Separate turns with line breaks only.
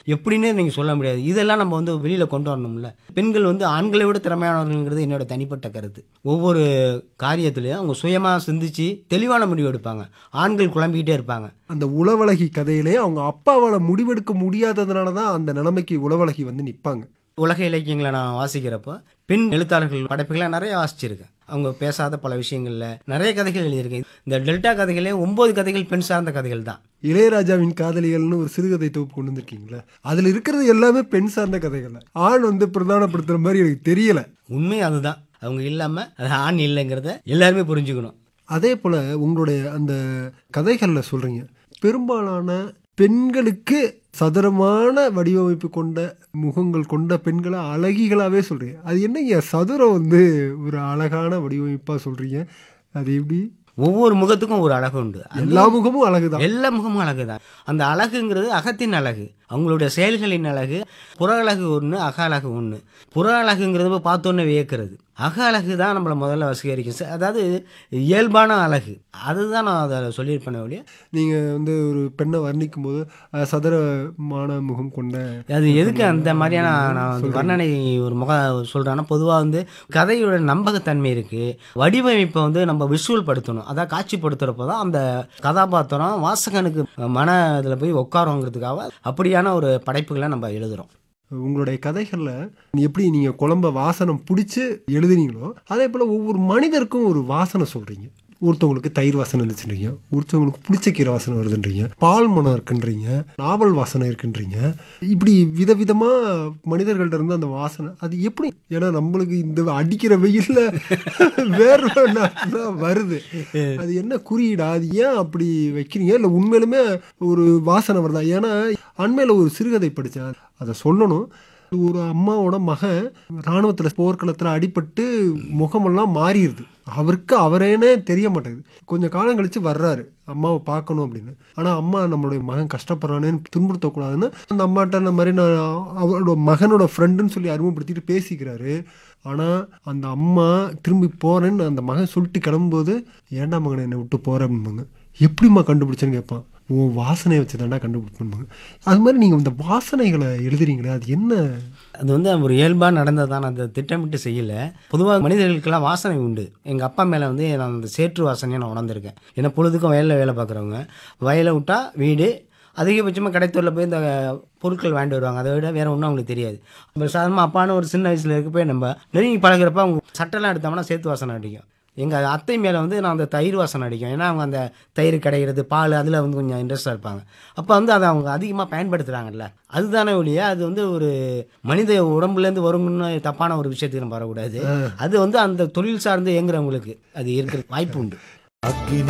எப்படின்னே நீங்கள் சொல்ல முடியாது இதெல்லாம் நம்ம வந்து வெளியில் கொண்டு வரணும்ல பெண்கள் வந்து ஆண்களை விட திறமையானவர்கள்ங்கிறது என்னோட தனிப்பட்ட கருத்து ஒவ்வொரு காரியத்திலையும் அவங்க சுயமாக சிந்திச்சு தெளிவான முடிவு எடுப்பாங்க ஆண்கள் குழம்பிக்கிட்டே இருப்பாங்க
அந்த உளவழகி கதையிலே அவங்க அப்பாவால் முடிவெடுக்க முடியாததுனால தான் அந்த நிலைமைக்கு உளவழகி வந்து நிற்பாங்க
உலக இலக்கியங்களை நான் வாசிக்கிறப்போ பெண் எழுத்தாளர்கள் படைப்புகளை நிறைய வாசிச்சிருக்கேன் அவங்க பேசாத பல விஷயங்களில் நிறைய கதைகள் எழுதியிருக்கேன் இந்த டெல்டா கதைகளே ஒன்பது கதைகள் பெண் சார்ந்த கதைகள் தான்
இளையராஜாவின் காதலிகள்னு ஒரு சிறுகதை தொகுப்பு கொண்டு வந்திருக்கீங்களா அதில் இருக்கிறது எல்லாமே பெண் சார்ந்த கதைகள் ஆண் வந்து பிரதானப்படுத்துகிற மாதிரி எனக்கு தெரியல
உண்மை அதுதான் அவங்க இல்லாமல் அது ஆண் இல்லைங்கிறத எல்லாருமே புரிஞ்சுக்கணும்
அதே போல் உங்களுடைய அந்த கதைகளில் சொல்கிறீங்க பெரும்பாலான பெண்களுக்கு சதுரமான வடிவமைப்பு கொண்ட முகங்கள் கொண்ட பெண்களை அழகிகளாகவே சொல்கிறீங்க அது என்னங்க சதுரம் வந்து ஒரு அழகான வடிவமைப்பாக சொல்கிறீங்க அது எப்படி
ஒவ்வொரு முகத்துக்கும் ஒரு அழகு உண்டு
எல்லா முகமும் அழகுதான்
எல்லா முகமும் அழகு தான் அந்த அழகுங்கிறது அகத்தின் அழகு அவங்களுடைய செயல்களின் அழகு புற அழகு ஒன்று அக அழகு ஒன்று புற அழகுங்கிறது பார்த்தோன்னே வியக்கிறது அக அழகு தான் நம்மளை முதல்ல வசீகரிக்கும் ச- அதாவது இயல்பான அழகு அதுதான் நான் அதை சொல்லியிருப்பேன் ஒழிய
நீங்கள் வந்து ஒரு பெண்ணை வர்ணிக்கும் போது அஹ், சதுரமான முகம் கொண்ட
அது எதுக்கு அந்த மாதிரியான நான் வந்து வர்ணனை ஒரு முக சொல்கிறேன்னா பொதுவாக வந்து கதையோட நம்பகத்தன்மை இருக்குது வடிவமைப்பை வந்து நம்ம விஷுவல் படுத்தணும் அதான் காட்சிப்படுத்துகிறப்போ தான் அந்த கதாபாத்திரம் வாசகனுக்கு மன இதில் போய் உட்காருங்கிறதுக்காக அப்படியான ஒரு படைப்புகளை நம்ம எழுதுகிறோம்
உங்களுடைய கதைகளில் எப்படி நீங்கள் குழம்ப வாசனம் பிடிச்சி எழுதுனீங்களோ அதே போல் ஒவ்வொரு மனிதருக்கும் ஒரு வாசனை சொல்கிறீங்க ஒருத்தவங்களுக்கு தயிர் வாசனை இருந்துச்சுன்றீங்க ஒருத்தவங்களுக்கு பிடிச்ச கீரை வாசனை வருதுன்றீங்க பால் மனம் இருக்குன்றீங்க நாவல் வாசனை இருக்குன்றீங்க இப்படி விதவிதமாக மனிதர்கள்ட்ட இருந்து அந்த வாசனை அது எப்படி ஏன்னா நம்மளுக்கு இந்த அடிக்கிற வெயில்ல வேர்வை நாத்தம் வருது அது என்ன குறியீடா அது ஏன் அப்படி வைக்கிறீங்க இல்லை உண்மையிலுமே ஒரு வாசனை வருதா ஏன்னா அண்மையில் ஒரு சிறுகதை படித்தேன் அதை சொல்லணும் ஒரு அம்மாவோட மகன் இராணுவத்தில் போர்க்களத்தில் அடிபட்டு முகமெல்லாம் மாறிடுது அவருக்கு அவரேனே தெரிய மாட்டேங்குது கொஞ்சம் காலம் கழிச்சு வர்றாரு அம்மாவை பார்க்கணும் அப்படின்னு ஆனால் அம்மா நம்மளுடைய மகன் கஷ்டப்படுறானேன்னு துன்புறுத்தக்கூடாதுன்னு அந்த அம்மாட்ட அந்த மாதிரி நான் அவரோட மகனோட ஃப்ரெண்டுன்னு சொல்லி அறிமுகப்படுத்திட்டு பேசிக்கிறாரு ஆனால் அந்த அம்மா திரும்பி போகிறேன்னு அந்த மகன் சொல்லிட்டு கிளம்பும்போது ஏன்டா மகனை என்னை விட்டு போகிற அப்படிம்பாங்க எப்படிம்மா கண்டுபிடிச்சேன்னு கேட்பான் உன் வாசனையை வச்சு தாண்டா கண்டுபிடிப்பாங்க அது மாதிரி நீங்கள் இந்த வாசனைகளை எழுதுறீங்களே அது என்ன
அது வந்து ஒரு இயல்பாக நடந்ததான் அந்த திட்டமிட்டு செய்யலை பொதுவாக மனிதர்களுக்கெல்லாம் வாசனை உண்டு எங்கள் அப்பா மேலே வந்து நான் அந்த சேற்று வாசனையை நான் உணர்ந்திருக்கேன் ஏன்னா பொழுதுக்கும் வயலில் வேலை பார்க்குறவங்க வயலை விட்டா வீடு அதிகபட்சமாக கடைத்தூரில் போய் இந்த பொருட்கள் வாங்கிட்டு வருவாங்க அதை விட வேறு ஒன்றும் அவங்களுக்கு தெரியாது இப்போ சாதாரணமாக அப்பான்னு ஒரு சின்ன வயசில் இருக்க போய் நம்ம நெருங்கி பழகுறப்ப அவங்க சட்டெல்லாம் எடுத்தோம்னா சேத்து வாசனை அடிக்கும் எங்கள் அத்தை மேலே வந்து நான் அந்த தயிர் வாசனை அடிக்கும் ஏன்னா அவங்க அந்த தயிர் கிடைக்கிறது பால் அதில் வந்து கொஞ்சம் இன்ட்ரெஸ்டாக இருப்பாங்க அப்போ வந்து அதை அவங்க அதிகமாக பயன்படுத்துகிறாங்கல்ல அதுதானே ஒழிய அது வந்து ஒரு மனித உடம்புலேருந்து வரும்னு தப்பான ஒரு விஷயத்துக்கு நம்ம வரக்கூடாது அது வந்து அந்த தொழில் சார்ந்து இயங்குறவங்களுக்கு அது இருக்கிற வாய்ப்பு உண்டு